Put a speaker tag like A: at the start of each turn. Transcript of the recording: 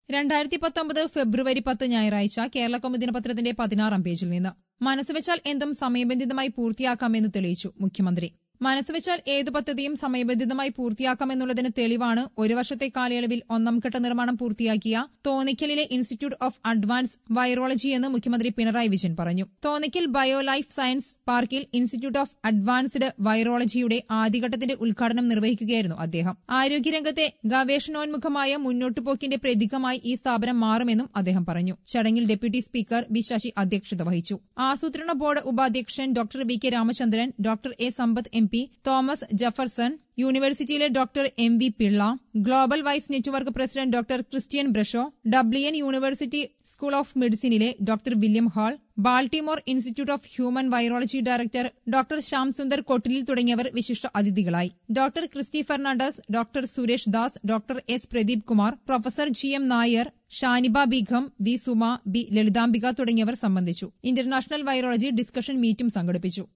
A: രണ്ടായിരത്തി പത്തൊമ്പത് ഫെബ്രുവരി പത്ത് ഞായറാഴ്ച കേരള കൗമുദി ദിനപത്രത്തിന്റെ പതിനാറാം പേജിൽ നിന്ന് മനസ്സ് വെച്ചാൽ എന്തും സമയബന്ധിതമായി പൂർത്തിയാക്കാമെന്ന് തെളിയിച്ചു മുഖ്യമന്ത്രി മനസ്സ് വെച്ചാൽ ഏതു പദ്ധതിയും സമയബന്ധിതമായി പൂർത്തിയാക്കാമെന്നുള്ളതിന് തെളിവാണ് ഒരു വർഷത്തെ കാലയളവിൽ ഒന്നാം ഘട്ട നിർമ്മാണം പൂർത്തിയാക്കിയ തോന്നിക്കലിലെ ഇൻസ്റ്റിറ്റ്യൂട്ട് ഓഫ് അഡ്വാൻസ് വൈറോളജി എന്ന് മുഖ്യമന്ത്രി പിണറായി വിജയൻ പറഞ്ഞു തോന്നിക്കൽ ബയോ ലൈഫ് സയൻസ് പാർക്കിൽ ഇൻസ്റ്റിറ്റ്യൂട്ട് ഓഫ് അഡ്വാൻസ്ഡ് വൈറോളജിയുടെ ആദ്യഘട്ടത്തിന്റെ ഉദ്ഘാടനം നിർവഹിക്കുകയായിരുന്നു അദ്ദേഹം ആരോഗ്യരംഗത്തെ ഗവേഷണോന്മുഖമായ മുന്നോട്ടുപോക്കിന്റെ പ്രതീകമായി ഈ സ്ഥാപനം മാറുമെന്നും അദ്ദേഹം പറഞ്ഞു ചടങ്ങിൽ ഡെപ്യൂട്ടി സ്പീക്കർ വി ശശി അധ്യക്ഷത വഹിച്ചു ആസൂത്രണ ബോർഡ് ഉപാധ്യക്ഷൻ doctor V K Ramachandran doctor A Sampath M P Thomas Jefferson യൂണിവേഴ്സിറ്റിയിലെ doctor M V Pillai global vice network president doctor Christian Brechot Dublin university school of മെഡിസിനിലെ doctor William Hall Baltimore institute of human virology director doctor Shyam Sundar Kottilil തുടങ്ങിയവർ വിശിഷ്ട അതിഥികളായി doctor Christy Fernandez doctor Suresh Das doctor S Pradeep Kumar professor G M Nair Shaniba Beegum V Suma B Lalithambika തുടങ്ങിയവർ സംബന്ധിച്ചു international virology discussion മീറ്റും സംഘടിപ്പിച്ചു